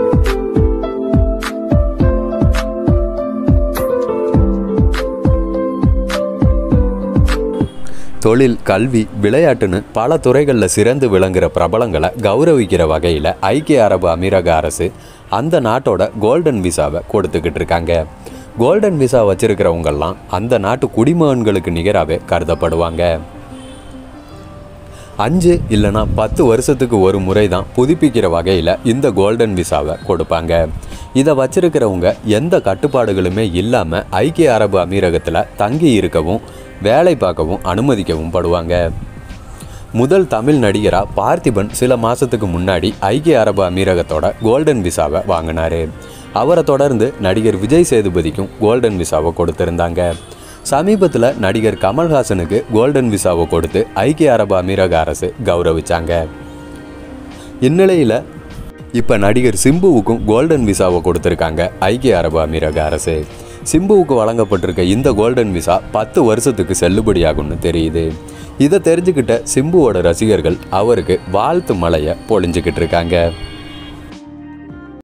தொழில் கல்வி விளையாட்டுன்னு பல துறைகளில் சிறந்து விளங்குற பிரபலங்களை கௌரவிக்கிற வகையில் ஐக்கிய அரபு அமீரக அரசு அந்த நாட்டோட கோல்டன் விசாவை கொடுத்துக்கிட்டு இருக்காங்க கோல்டன் விசா வச்சிருக்கிறவங்கெல்லாம் அந்த நாட்டு குடிமகன்களுக்கு நிகராகவே கருதப்படுவாங்க அஞ்சு இல்லைனா பத்து வருஷத்துக்கு ஒரு முறை தான் புதுப்பிக்கிற வகையில் இந்த கோல்டன் விசாவை கொடுப்பாங்க இதை வச்சிருக்கிறவங்க எந்த கட்டுப்பாடுகளுமே இல்லாமல் ஐக்கிய அரபு அமீரகத்தில் தங்கி இருக்கவும் வேலை பார்க்கவும் அனுமதிக்கவும் படுவாங்க முதல் தமிழ் நடிகராக பார்த்திபன் சில மாதத்துக்கு முன்னாடி ஐக்கிய அரபு அமீரகத்தோட கோல்டன் விசாவை வாங்கினாரு அவரை தொடர்ந்து நடிகர் விஜய் சேதுபதிக்கும் கோல்டன் விசாவை கொடுத்திருந்தாங்க சமீபத்தில் நடிகர் கமல்ஹாசனுக்கு கோல்டன் விசாவை கொடுத்து ஐக்கிய அரபு அமீரக அரசு கௌரவிச்சாங்க இந்நிலையில் இப்போ நடிகர் சிம்புவுக்கும் கோல்டன் விசாவை கொடுத்துருக்காங்க ஐக்கிய அரபு அமீரக அரசு சிம்புவுக்கு வழங்கப்பட்டிருக்க இந்த கோல்டன் விசா பத்து வருஷத்துக்கு செல்லுபடியாகும்னு தெரியுது இதை தெரிஞ்சுக்கிட்ட சிம்புவோட ரசிகர்கள் அவருக்கு வாழ்த்து மலையை பொழிஞ்சுக்கிட்டு இருக்காங்க